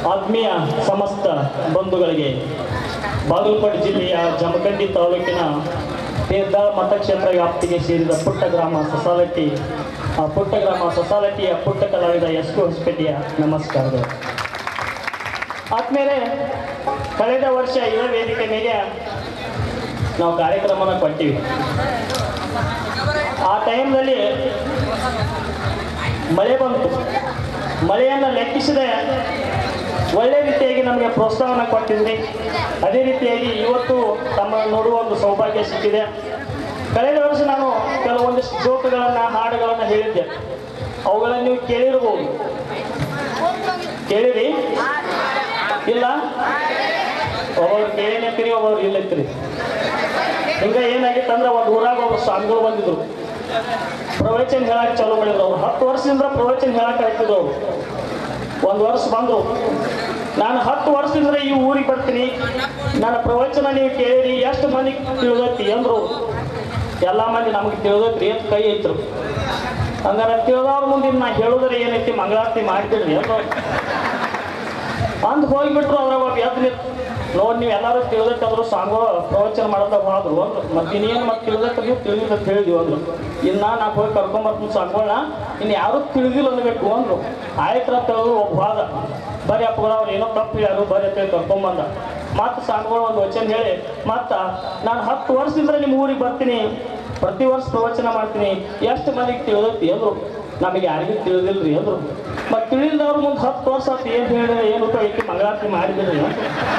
ಆತ್ಮೀಯ ಸಮಸ್ತ ಬಂಧುಗಳಿಗೆ ಬಾಗಲಕೋಟೆ ಜಿಲ್ಲೆಯ ಜಮಖಂಡಿ ತಾಲೂಕಿನ ತೀರ್ಧಾಳ ಮತಕ್ಷೇತ್ರ ವ್ಯಾಪ್ತಿಗೆ ಸೇರಿದ ಪುಟ್ಟ ಗ್ರಾಮ ಸಸಾಲಟ್ಟಿ ಆ ಪುಟ್ಟ ಗ್ರಾಮ ಸಸಾಲಟ್ಟಿಯ ಪುಟ್ಟ ಕಲಾವಿದ ಎಸ್ ಕೆ ಹೊಸಪೇಟೆಯ ನಮಸ್ಕಾರಗಳು ಆದ್ಮೇಲೆ ಕಳೆದ ವರ್ಷ ಇದೇ ವೇದಿಕೆ ಮೇಲೆ ನಾವು ಕಾರ್ಯಕ್ರಮನ ಕೊಟ್ಟಿವಿ ಆ ಟೈಮ್ನಲ್ಲಿ ಮಳೆ ಬಂತು ಮಳೆಯನ್ನು ಲೆಕ್ಕಿಸದೆ ಒಳ್ಳೆ ರೀತಿಯಾಗಿ ನಮಗೆ ಪ್ರೋತ್ಸಾಹನ ಕೊಟ್ಟಿದ್ರಿ ಅದೇ ರೀತಿಯಾಗಿ ಇವತ್ತು ತಮ್ಮನ್ನು ನೋಡುವ ಒಂದು ಸೌಭಾಗ್ಯ ಸಿಕ್ಕಿದೆ ಕಳೆದ ವರ್ಷ ನಾನು ಕೆಲವೊಂದಿಷ್ಟು ಜೋಕುಗಳನ್ನು ಹಾಡುಗಳನ್ನು ಹೇಳಿದ್ದೆ ಅವುಗಳನ್ನು ನೀವು ಕೇಳಿರ್ಬೋದು ಕೇಳಿರಿ ಇಲ್ಲ ಒಬ್ಬರು ಕೇಳಿನಕ್ಕಿರಿ ಒಬ್ಬರು ಇಲ್ಲಕ್ಕಿರಿ ಈಗ ಏನಾಗಿತ್ತು ಅಂದ್ರೆ ಒಂದು ಊರಾಗ ಒಬ್ಬರು ಸ್ವಾಮಿಗಳು ಬಂದಿದ್ರು ಪ್ರವಚನ ಹೇಳಕ್ ಚಾಲೂ ಮಾಡಿದ್ರು ಅವ್ರು ಹತ್ತು ವರ್ಷದಿಂದ ಪ್ರವಚನ ಹೇಳಕ್ ಆಯ್ತಿದ್ರು ಅವ್ರು ಒಂದು ವರ್ಷ ಬಂದ್ರು ನಾನು ಹತ್ತು ವರ್ಷದಿಂದ ಈ ಊರಿಗೆ ಬರ್ತೀನಿ ನನ್ನ ಪ್ರವಚನ ನೀವು ಕೇಳಿರಿ ಎಷ್ಟು ಮಂದಿ ತಿಳಿದೈತಿ ಅಂದ್ರು ಎಲ್ಲ ಮಂದಿ ನಮಗೆ ತಿಳಿದೈತ್ರಿ ಅಂತ ಕೈ ಐತ್ರು ಹಂಗಾರೆ ತಿಳಿದವ್ರ ಮುಂದೆ ನಾ ಹೇಳೋದ್ರೆ ಏನೈತಿ ಮಂಗಳಾರತಿ ಮಾಡ್ಬಿಡ್ರಿ ಅಂದ್ರು ಅಂದ್ ಹೋಗ್ಬಿಟ್ರು ಅದ್ರಾಗ ಒಬ್ಬ ಎದ್ದು ನಿಂತ್ ನೋಡಿ ನೀವು ಎಲ್ಲರೂ ತಿಳಿದೈತಂದ್ರು ಸ್ವಾಮಿಗಳು ಪ್ರವಚನ ಮಾಡ್ದಾಗ ಹೋದ್ರು ಅಂದ್ರು ಮತ್ತೆ ಇನ್ನೇನು ಮತ್ತೆ ತಿಳಿದೈತೆ ನೀವು ತಿಳಿದ ತಿಳಿದಿವಿ ಅಂದ್ರು ಇನ್ನ ನಾ ಹೋಗಿ ಕರ್ಕೊಂಬರ್ತೀನಿ ಸ್ವಾಮಿಗಳನ್ನ ಇನ್ನು ಯಾರು ತಿಳಿದಿಲ್ಲ ಅನ್ಬೇಕು ಅಂದ್ರು ಆಯ್ತರ ತಿಳಿದು ಒಬ್ಬ ಹೋದ ಬರೀ ಅಪ್ಪಗಳು ಅವ್ರು ಏನೋ ತಪ್ಪು ಯಾರು ಬರೀ ಅಂತೇಳಿ ಕರ್ಕೊಂಬಂದ ಮತ್ತೆ ಸ್ವಾಮಿಗಳು ಒಂದು ವಚನ ಹೇಳಿ ಮತ್ತ ನಾನು ಹತ್ತು ವರ್ಷದಿಂದ ನಿಮ್ಮ ಊರಿಗೆ ಬರ್ತೀನಿ ಪ್ರತಿ ವರ್ಷ ಪ್ರವಚನ ಮಾಡ್ತೀನಿ ಎಷ್ಟು ಮಂದಿಗೆ ತಿಳಿದೈತಿ ಅಂದ್ರು ನಮಗೆ ಯಾರಿಗೂ ತಿಳಿದಿಲ್ರಿ ಅಂದ್ರು ಮತ್ತೆ ತಿಳಿದವ್ರ ಮುಂದೆ ಹತ್ತು ವರ್ಷ ಆತು ಏನು ಹೇಳಿದ್ರೆ ಏನು ಉಪಯೋಗ ಐತಿ ಮಂಗಳಾರತಿ ಮಾಡಿಬಿಡ್ರಿ ಅಂತ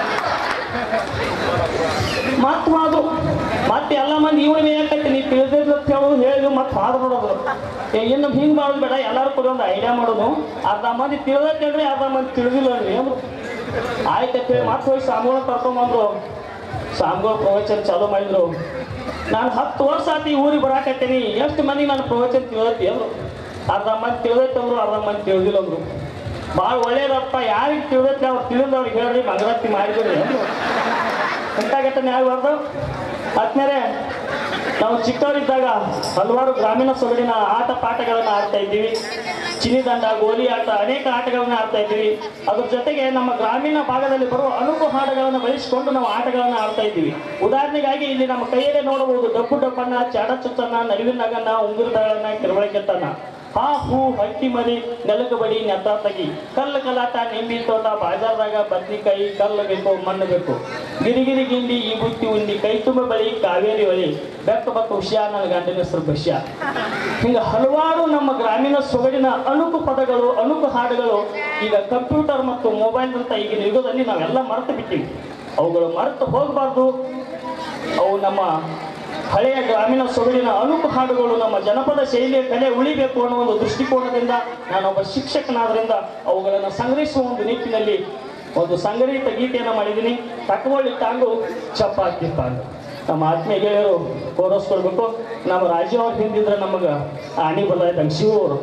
ಮತ್ತೆ ಹೋದ್ರು ಮತ್ತೆ ಎಲ್ಲ ಮಂದಿ ಇವನು ಯಾಕೈತಿ ನೀ ತಿಳಿದಿಲ್ಲ ಅಂತ ಹೇಳೋದು ಹೇಳಿ ಮತ್ತೆ ಹಾದು ನೋಡೋದು ಏ, ಇನ್ನು ಹಿಂಗೆ ಮಾಡೋದು ಬೇಡ ಎಲ್ಲರೂ ಕೂಡ ಒಂದು ಐಡಿಯಾ ಮಾಡೋದು ಅರ್ಧ ಮಂದಿ ತಿಳಿದೈತೆ ಹೇಳ್ರಿ ಅರ್ಧ ಮಂದಿ ತಿಳಿದಿಲ್ಲ ರೀ ಅಂದ್ರು ಆಯ್ತು ಅಂತ ಹೇಳಿ ಮತ್ತೆ ಹೋಗಿ ಸ್ವಾಮಿಗಳ ಕರ್ಕೊಂಬಂದ್ರು ಸ್ವಾಮಿಗಳು ಪ್ರವಚನ ಚಾಲೂ ಮಾಡಿದ್ರು ನಾನು ಹತ್ತು ವರ್ಷ ಆತಿ ಈ ಊರಿಗೆ ಬರಾಕತ್ತೀನಿ ಎಷ್ಟು ಮಂದಿ ನಾನು ಪ್ರವಚನ ತಿಳಿದೈತಿ ಅಂದ್ರು ಅರ್ಧ ಮಂದಿ ತಿಳಿದೈತೆ ಅಂದ್ರು ಅರ್ಧ ಮಂದಿ ತಿಳಿದಿಲ್ಲ ಅಂದ್ರು ಭಾಳ ಒಳ್ಳೇದಪ್ಪ ಯಾರಿಗೆ ತಿಳಿದೈತಿ ಅವ್ರು ತಿಳಿದವ್ರಿಗೆ ಹೇಳ್ರಿ ಮಂಗಳಾರತಿ ಮಾಡಿದ್ರಿ ಅಂದ್ರು ಎಂಥ ಘಟನೆ ಆಗಬಾರ್ದು ಆದ್ಮೇಲೆ ನಾವು ಚಿಕ್ಕವರಿದ್ದಾಗ ಹಲವಾರು ಗ್ರಾಮೀಣ ಸೊಗಡಿನ ಆಟ ಪಾಠಗಳನ್ನು ಆಡ್ತಾ ಇದ್ದೀವಿ ಚಿನ್ನಿದಂಡ ಗೋಲಿ ಆಟ ಅನೇಕ ಆಟಗಳನ್ನು ಆಡ್ತಾ ಇದ್ದೀವಿ ಅದ್ರ ಜೊತೆಗೆ ನಮ್ಮ ಗ್ರಾಮೀಣ ಭಾಗದಲ್ಲಿ ಬರುವ ಅನುಕು ಹಾಡುಗಳನ್ನು ಬಳಸಿಕೊಂಡು ನಾವು ಆಟಗಳನ್ನು ಆಡ್ತಾ ಇದ್ದೀವಿ ಉದಾಹರಣೆಗಾಗಿ ಇಲ್ಲಿ ನಮ್ಮ ಕೈಯಲ್ಲೇ ನೋಡಬಹುದು ಡಬ್ಬು ಡಬ್ಬನ್ನ ಚಾಡ ಚುಚ್ಚನ್ನ ನಡುವಿನ ನಗನ್ನ ಉಂಗುರದಳನ್ನ ಕಿರುವಳಿಕೆತ್ತನ್ನ ಹಾ ಹೂ ಹಕ್ಕಿ ಮರಿ ನೆಲಕ ಬಡಿ ನೆತ್ತ ತಗಿ ಕಲ್ಲು ಕಲಾಟ ನಿಂಬಿ ತೋಟ ಬಾಜಾರ್ದಾಗ ಬದ್ನಿಕಾಯಿ ಕಲ್ಲು ಬೇಕು ಮಣ್ಣು ಬೇಕು ಗಿರಿಗಿರಿ ಗಿಂಡಿ ಈ ಬುತ್ತಿ ಉಂಡಿ ಕೈ ತುಂಬ ಬಳಿ ಕಾವೇರಿ ಒಳಿ ಬೆಕ್ಕ ಬಕ್ಕ ಹುಷ್ಯ ನನ್ನ ಗಂಡನ ಹೆಸರು ಬಶ್ಯ ಹಿಂಗ ಹಲವಾರು ನಮ್ಮ ಗ್ರಾಮೀಣ ಸೊಗಡಿನ ಅಣುಕು ಪದಗಳು ಅಣುಕು ಹಾಡುಗಳು ಈಗ ಕಂಪ್ಯೂಟರ್ ಮತ್ತು ಮೊಬೈಲ್ ಅಂತ ಈಗಿನ ಯುಗದಲ್ಲಿ ನಾವೆಲ್ಲ ಮರೆತು ಬಿಟ್ಟಿವಿ ಅವುಗಳು ಮರೆತು ಹೋಗಬಾರ್ದು ಅವು ನಮ್ಮ ಹಳೆಯ ಗ್ರಾಮೀಣ ಸೊಗಡಿನ ಅಣುಕು ಹಾಡುಗಳು ನಮ್ಮ ಜನಪದ ಶೈಲಿಯ ಕಲೆ ಉಳಿಬೇಕು ಅನ್ನೋ ಒಂದು ದೃಷ್ಟಿಕೋನದಿಂದ ನಾನೊಬ್ಬ ಶಿಕ್ಷಕನಾದ್ರಿಂದ ಅವುಗಳನ್ನು ಸಂಗ್ರಹಿಸುವ ಒಂದು ನಿಟ್ಟಿನಲ್ಲಿ ಒಂದು ಸಂಗ್ರಹಿತ ಗೀತೆಯನ್ನು ಮಾಡಿದ್ದೀನಿ ತಕವಳ್ಳಿ ತಾಂಗು ಚಪಾತಿ ತಾಂಗು ನಮ್ಮ ಆತ್ಮೀಯ ಗೆಳೆಯರು ಕೋರಸ್ಕೊಳ್ಬೇಕು ನಮ್ಮ ರಾಜು ಅವ್ರು ಹಿಂದಿದ್ರೆ ನಮಗೆ ಆಣಿ ಬರ್ದಾಯ್ತಂಗೆ ಶಿವ ಅವರು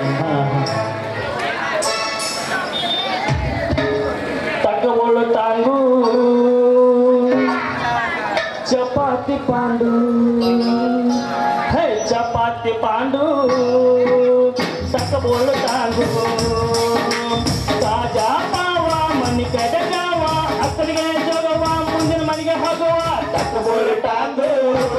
ತಕವಳ್ಳು ತಾಂಗು ಚಪಾತಿ ಪಾಂಡು ಹೇ ಚಪಾತಿ ಪಾಂಡು ಸಕಬೋಳು ತಾಂಡು ತಾಜಾ ಪಾವ ಮನಿ ಕಡಗವ ಅಕ್ಕನಿಗೆ ಜೋಗವ ಮುಂದಿನ ಮನೆಗೆ ಹೋಗುವ ಸಕಬೋಳು ತಾಂಡು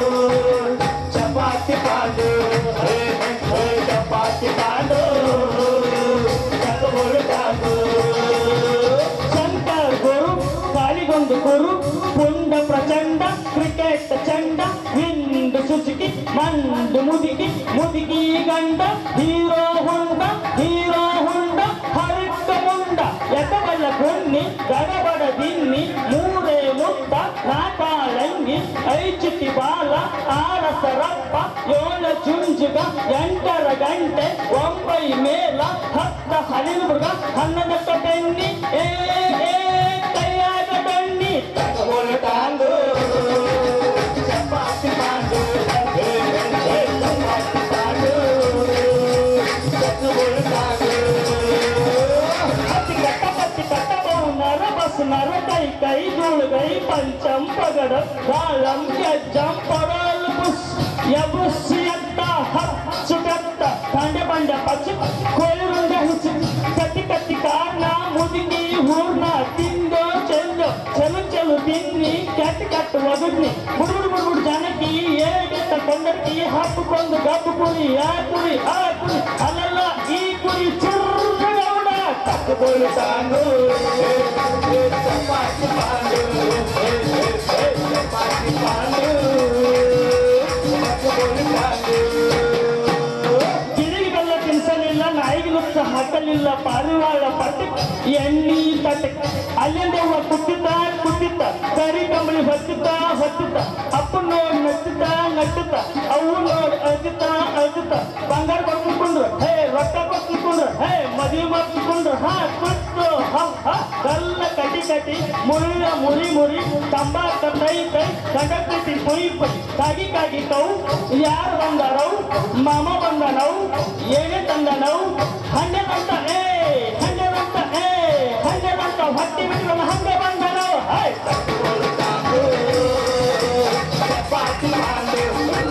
ಚಪಾತಿ ಪಾಂಡು ಹೇ ಹೇ ಚಪಾತಿ ಪಾಂಡು ಸಕಬೋಳು ತಾಂಡು ಶಂಕರ್ ಗುರು ಕಾಲಿಗೊಂದು ಗುರು ಪುಂಡ ಪ್ರಚಂಡ ಕ್ರಿಕೆಟ್ ಚಂಡ ಹಿಂಡು ಸುಚುಕಿ ಮಂಡು ಮುದುಕಿ ಮುದುಕಿ ಗಂಡ ಹೀರೋ ಹುಂಡ ಹೀರೋ ಹುಂಡ ಹರಿಕ ಮುಂಡ ಎಕಬಲ ಕುನ್ನಿ ಗಡಬಡ ದಿನ್ನಿ ಮೂರೇ ಮುತ್ತ ನಾಟಾಳಂಗಿ ಐಚುತಿ ಬಾಲ ಆರಸರಪ್ಪ ಏಳ ಚುಂಜುಗ ಎಂಟರ ಗಂಟೆ ಒಂಬೈ ಮೇಲ ಹತ್ತ ಹಲಿನ ಮೃಗ ಹನ್ನೊಂದಕ್ಕ ಬೆನ್ನಿ ಏ ಏ ಕೈಯಾಗ ಬೆಣ್ಣಿ ತಗೊಳ್ಳು ತಾಂಡು ಚಪಾತಿ ಪಾಂಡು ಏ, ಏ, ಚಪಾತಿ ಪಾಂಡು ತಗೊಳ್ಳು ತಾಂಡು ಹತ್ತಿ ಕಟ್ಟ ಪತ್ತಿ ಕಟ್ಟ ನರ ಬಸ್ ನರ ಕೈ ಕೈ ಜೂಳು ಗೈ ಪಂಚಂ ಪಗಡ ದಾಳಂ ಗೆಜ್ಜಂ ಪಡಲ್ ಬುಸ್ ಯಬುಸ್ಸಿ ಅಂತ ಹಚ್ಚು ಕಟ್ಟ ಬಂಡೆ ಬಂಡೆ ಪಚ್ಚು ಕೊಯ್ರುಂಡ ಹುಚ್ಚು ಕಟ್ಟಿ ಕಟ್ಟಿ ಕಾರಣ ಮುದುಕಿ ಹೂರ್ಣ ಕಟ್ಟು ಕಟ್ಟು ಒಗದ್ನಿ ಬುಡುಬುಡು ಬುಡುಬುಡು ಜಾನಕಿ ಏಗಿತ್ತ ಕೊಂಡಕ್ಕಿ ಹಾಕಿಕೊಂಡು ಗಬ್ಬು ಕುರಿ ಆ ಕುರಿ ಆ ಕುರಿ ಅಲ್ಲಲ್ಲ ಈ ಕುರಿ ಚುರ್ರಗೌಡ ಕಟ್ಟುಕೊಳ್ಳು ತಾನು ಚಪಾತಿ ಪಾಂಡು ಚಪಾತಿ ಪಾಂಡು ಕಟ್ಟುಕೊಳ್ಳು ತಾನು ಗಿಳಿಗೆ ಬೆಲ್ಲ ತಿನ್ಸಲಿಲ್ಲ ನಾಯಿಗೆ ನುಚ್ಚ ಹಾಕಲಿಲ್ಲ ಪಾರಿವಾಳ ಪಟ್ಟ ಎಣ್ಣಿ ತಟ್ಟ ಅಲ್ಲಿಂದ ಅವ್ವ ಕುಟ್ಟಿದ್ದ ಕುಟ್ಟಿದ್ದ ಕರಿ ಕಂಬಳಿ ಹೊತ್ತಿದ್ದ ಹೊತ್ತಿದ್ದ ಅಪ್ಪ ನೋಡಿ ನಚ್ಚುತ್ತ ನಚ್ಚುತ್ತ ಅವು ನೋಡಿ ಅಳ್ತಿತ್ತ ಅಳ್ತಿತ್ತ ಬಂಗಾರ ಕೊಡ್ತಿಕೊಂಡ್ರು ಹೇ ರೊಕ್ಕ ಕೊಡ್ತಿಕೊಂಡ್ರು ಹೇ ಮದುವೆ ಮಾಡ್ತಿಕೊಂಡ್ರು ಹಾ ಕುಟ್ಟು ಹ ಹ ಕಲ್ಲ ಕಟಿ ಕಟಿ ಮುರಿಯ ಮುರಿ ಮುರಿ ತಂಬಾಕ ಕೈ ಕೈ ಕಡಕಟಿ ಪೊಯ್ ಪೊಯ್ ಕಾಗಿ ಕಾಗಿ ಕೌ ಯಾರು ಬಂದಾರವು ಮಾಮ ಬಂದನವು ಏನೇ ತಂದನವು ಹಂಗೆ ಬಂದ ಏ ಹಂಗೆ ಬಂದ ಏ ಹಂಗೆ ಬಂದ ಹೊಟ್ಟಿ ಬಿಟ್ಟು ಹಂಗೆ ಬಂದನವು ಹಾಯ್ ಚಪಾತಿ ಮಾಡು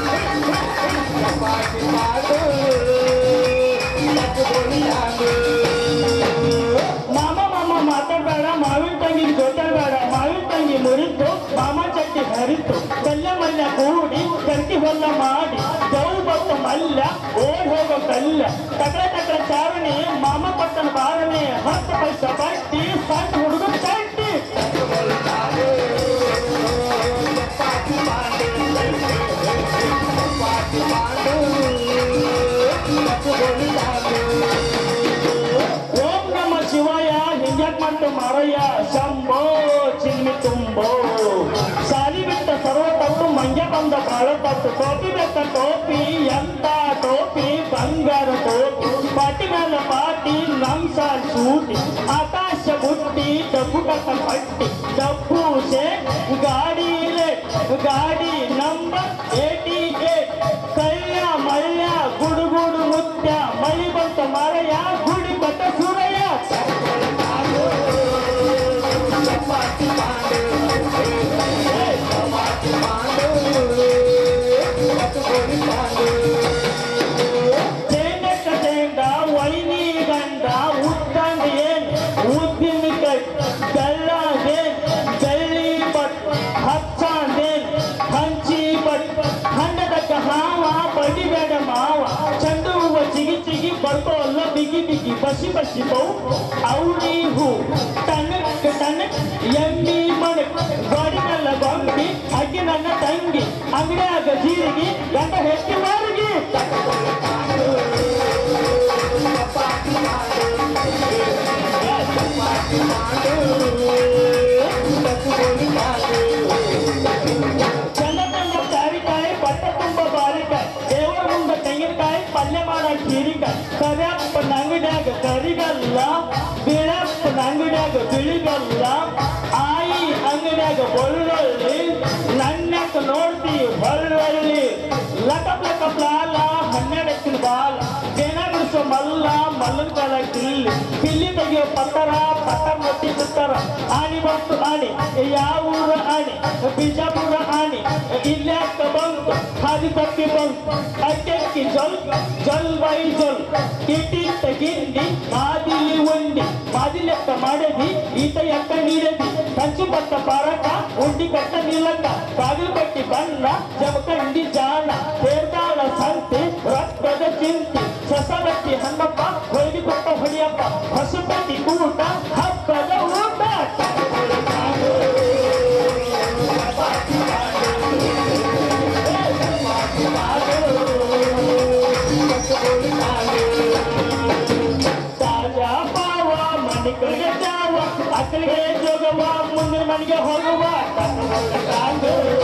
ಚಪಾತಿ ಮಾಡು ಮಾಮ ಮಾಮ ಮಾತಾಡ್ಬೇಡ ಮಾವಿನ ತಂಗಿ ಜೊತೆಬೇಡ ಮಾವಿನ ತಂಗಿ ಮುರಿತು ಮಾಮ ಚಟ್ಟಿ ಹರಿತು ಕಲ್ಯ ಮಲ್ಯ ಕೂಡಿ ಕರ್ಕಿ ಹೊಲ್ಲ ಮಾಡಿ ಜೌ ಬತ್ತ ಮಲ್ಯ ಓಡ್ ಹೋಗೋ ಕಲ್ಯ ತಕಳ ತಕಳ ಚಾರಣಿ ಮಾಮ ಕೊಟ್ಟನ ಬಾರಣಿ ಹತ್ತು ಪೈಸ ಬಟ್ಟಿ ಸಣ್ಣ ಹುಡುಗ ಚಟ್ಟಿ ಓಂ ನಮ ಶಿವಾಯ ಹಿಂಗ್ಯಾಕ್ ಮಾಡ್ತು ಮಾರಯ್ಯ ಶಂಭೋ ಚಿನ್ಮಿ ತುಂಬೋ ಸಾಲಿ ಬಿಟ್ಟ ಸರ್ವ ತಪ್ಪು ಮಂಗ್ಯ ಬಂದ ಬಾಳ ತಪ್ಪು ಟೋಪಿ ಬೇಕ ಟೋಪಿ ಎಂತ ಟೋಪಿ ಬಂಗಾರ ಟೋಪಿ ಪಾಟಿ ಮೇಲೆ ಪಾಟಿ ನಮ್ ಸಾಲ್ ಸೂಟಿ ಆಕಾಶ ಬುಟ್ಟಿ ಡಬ್ಬು ಕಟ್ಟ ಪಟ್ಟಿ ಡಬ್ಬು ಸೇ ಗಾಡಿ ರೇಟ್ ಗಾಡಿ ನಂಬರ್ ಏಟಿ ಏಟ್ ಕಳ್ಳ ಮಳ್ಳ ಗುಡುಗುಡು ಮುತ್ಯ ಮಳಿ ಬಂತ ಮಾರಯ್ಯ ಗುಡಿ ಕೊಟ್ಟ ಸೂರಯ್ಯ ತೇಂಡಕ್ಕ ತೇಂಡ ವೈನಿ ಗಂಡ ಉತ್ತಂಡ ಏನ್ ಉದ್ದಿನ ಕೈ ಗಳ್ಳದೇನ್ ಗಳ್ಳಿ ಬಟ್ ಹಚ್ಚಾಂದೇನ್ ಹಂಚಿ ಬಟ್ ಹಣ್ಣದಕ್ಕ ಹಾವ ಬಡಿಬೇಡ ಮಾವ ಚಂಡು ಹೂವ ಚಿಗಿ ಚಿಗಿ ಬರ್ಕೋಲ್ಲ ಬಿಗಿ ಬಿಗಿ ಬಸಿ ಬಸಿ ಬೌ ಔಡಿ ಹೂ ಟನಕ್ ಟನಕ್ ಎಮ್ಮಿ ಮಣಕ್ ಗಾಡಿನೆಲ್ಲ ಗೊಂಬಿ ಅಕ್ಕಿ ನನ್ನ ತಂಗಿ ಅಂಗಡಿಯಾಗ ಜೀರಿಗೆ ಗಂಡ ಹೆಚ್ಚಿ ಮಾರಿಗೆ ಚಂದ ಚಂದ ಚಾರಿಕಾಯಿ ಬಟ್ಟೆ ತುಂಬ ಬಾರಿಕಾಯಿ ದೇವರ ಮುಂದೆ ತೆಂಗಿನಕಾಯಿ ಪಲ್ಯ ಮಾಡೋ ಹೀರಿಕಾಯಿ ಕರಿಯಪ್ಪನ ಅಂಗಡಿಯಾಗ ಕರಿಗಲ್ಲ ಬಿಳಪ್ಪನ ಅಂಗಡಿಯಾಗ ಬಿಳಿಗಲ್ಲ ಆಯಿ ಅಂಗಡಿಯಾಗ ಬೆಳ್ಳುಳ್ಳಿ ನನ್ನಕ್ಕ ನೋಡ್ತಿ ಹೊಳ್ಳುಳ್ಳಿ ಲಕಪ್ ಲಕಪ್ ಲಾಲ ಹನ್ನೆರಡಕ್ಕಿನ ಬಾಲ ಜನ ಬಿಡಿಸೋ ಮಲ್ಲ ಮಲ್ಲನ ಕಾಲ ಕಿಲ್ಲಿ ಕಿಲ್ಲಿ ತೆಗಿಯೋ ಪತ್ತರ ಪತ್ತರ ಮೊಟ್ಟಿ ಬಿಡ್ತಾರ ಆಣಿ ಬಂತು ಆಣಿ ಯಾವ ಊರ ಆಣಿ ಬಿಜಾಪುರ ಆಣಿ ಇಲ್ಯಾಕ ಬಂತು ಹಾದಿ ತಪ್ಪಿ ಬಂತು ಅಡ್ಡಕ್ಕಿ ಜೊಲ್ ಜೊಲ್ ಬೈ ಜೊಲ್ ಕಿಟ್ಟಿಟ್ಟ ಗಿಂಡಿ ಮಾದಿಲಿ ಉಂಡಿ ಮಾದಿಲೆಕ್ಕ ಮಾಡದಿ ಈತ ಎಕ್ಕ ನೀಡದಿ ಕಂಚು ಬತ್ತ ಪಾರಕ ಉಂಡಿ ಕಟ್ಟ ನಿಲ್ಲಕ್ಕ ಬಾಗಿಲು ಕಟ್ಟಿ ಬಣ್ಣ ಜಮಕಂಡಿ ಜಾಣ ತೇರ್ದಾಳ ಸಂತೆ ರಕ್ತದ ಚಿಂತೆ ಸಸಬತ್ತಿ ಹಣ್ಣಪ್ಪ ಹೊಯ್ದಿ ಕೊಟ್ಟ ಹೊಡಿಯಪ್ಪ ಹಸುಪತಿ ಊಟ ಹಬ್ಬದ ಊಟ ತಾಜಾ ಪಾವ ಮಣಿಕಳಿಗೆ ಜಾವ ಅಕ್ಕಳಿಗೆ ಜೋಗವ ಮುಂದಿನ ಮನೆಗೆ ಹೋಗುವ ಕಾಂಡು